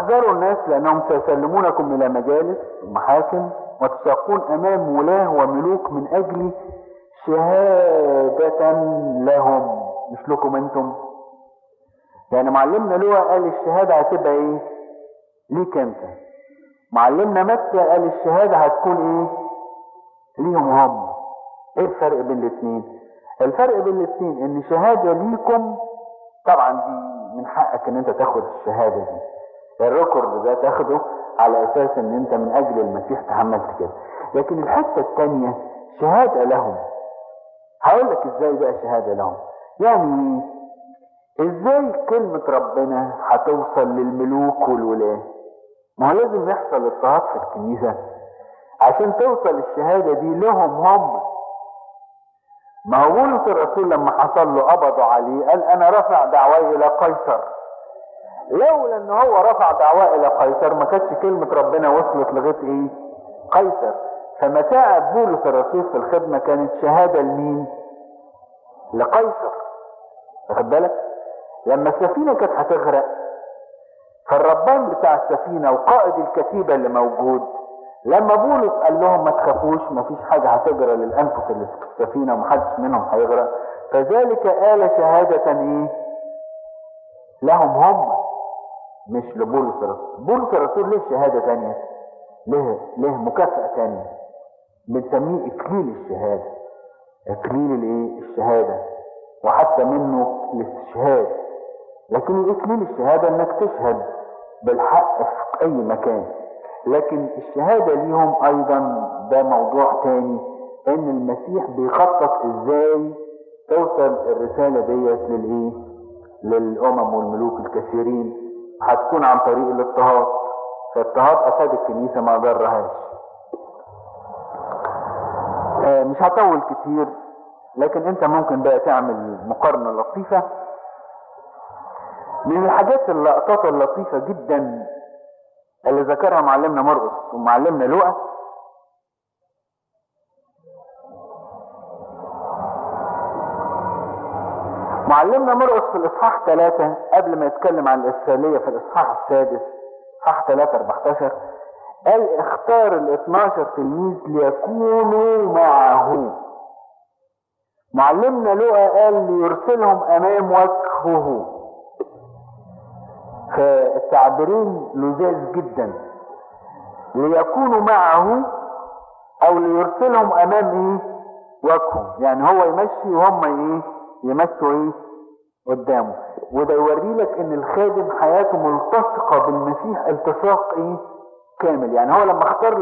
احذروا الناس لانهم سيسلمونكم الى مجالس ومحاكم وتساقون امام ولاه وملوك من اجل شهادة لهم مش لكم انتم يعني معلمنا لوقا قال الشهادة هتبقى ايه ليك انت معلمنا متى قال الشهادة هتكون ايه ليهم هم ايه الفرق بين الاثنين الفرق بين الاثنين ان شهادة ليكم طبعا دي من حقك ان انت تاخد الشهادة دي الريكورد ده تاخده على اساس ان انت من اجل المسيح تحملت كده لكن الحتة التانية شهادة لهم هقول لك ازاي بقى شهادة لهم يعني ازاي كلمة ربنا هتوصل للملوك والولاة ما هو لازم يحصل اضطهاد في الكنيسة عشان توصل الشهادة دي لهم هم ما هو بولس الرسول لما حصل له قبضوا عليه قال انا رفع دعواي الى قيصر لولا ان هو رفع دعواه الى قيصر ما كانتش كلمة ربنا وصلت لغاية ايه قيصر فمتاعب بولس الرسول في الخدمة كانت شهادة لمين لقيصر واخد بالك لما السفينة كانت هتغرق فالربان بتاع السفينة وقائد الكتيبة اللي موجود لما بولس قال لهم ما تخافوش ما فيش حاجة هتجرى للأنفس اللي في السفينة ومحدش منهم هيغرق فذلك آل شهادة ايه لهم هم مش لبولس الرسول بولس الرسول ليه شهادة تانية ليه ليه مكافأة تانية بنسميه إكليل الشهادة إكليل الإيه الشهادة وحتى منه الاستشهاد لكن إكليل الشهادة إنك تشهد بالحق في أي مكان لكن الشهادة ليهم أيضا ده موضوع تاني إن المسيح بيخطط إزاي توصل الرسالة ديت للإيه للأمم والملوك الكثيرين هتكون عن طريق الاضطهاد فاضطهاد أفاد الكنيسة ما ضرهاش آه مش هطول كتير لكن انت ممكن بقى تعمل مقارنة لطيفة من الحاجات اللقطات اللطيفة جدا اللي ذكرها معلمنا مرقس ومعلمنا لوقا معلمنا مرقس في الاصحاح ثلاثة قبل ما يتكلم عن الارسالية في الاصحاح السادس اصحاح 3 14 قال اختار ال 12 تلميذ ليكونوا معه معلمنا لوقا قال ليرسلهم امام وجهه فالتعبيرين لذاذ جدا ليكونوا معه او ليرسلهم امام ايه وجهه يعني هو يمشي وهم ايه يمشوا ايه قدامه وده يوري لك ان الخادم حياته ملتصقة بالمسيح التصاق ايه كامل يعني هو لما اختار